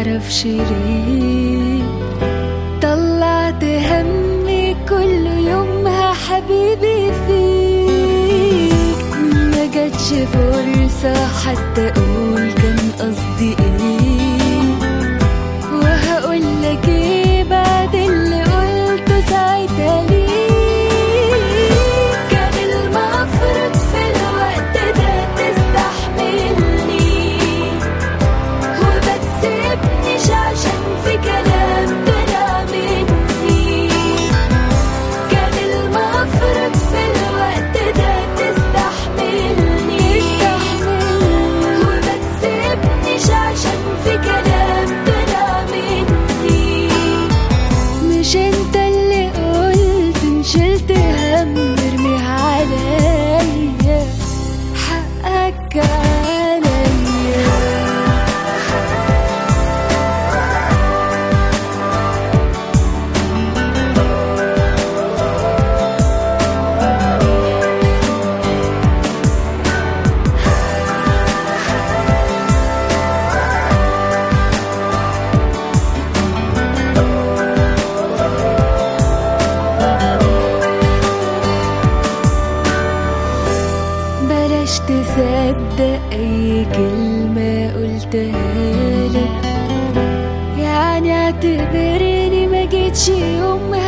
معرفش ليه طلعت همي كل يومها حبيبي فيك ما جاتش فرصة حتى أقول كان قصدي إيه وهقول لك إيه بعد اللي قلته ساعتها ليك كان المفروض في الوقت ده تستحملني وما تسيبنيش عشان في كلام طلع مني كان المفروض في الوقت ده تستحملني وما تسيبنيش عشان في كلام طلع مني مش انت اللي قلت ان شلت هم ارميها عليا حقك عليا بلاش تصدق اي كلمة قلتها لك يعني اعتبرني ما جيتش يوم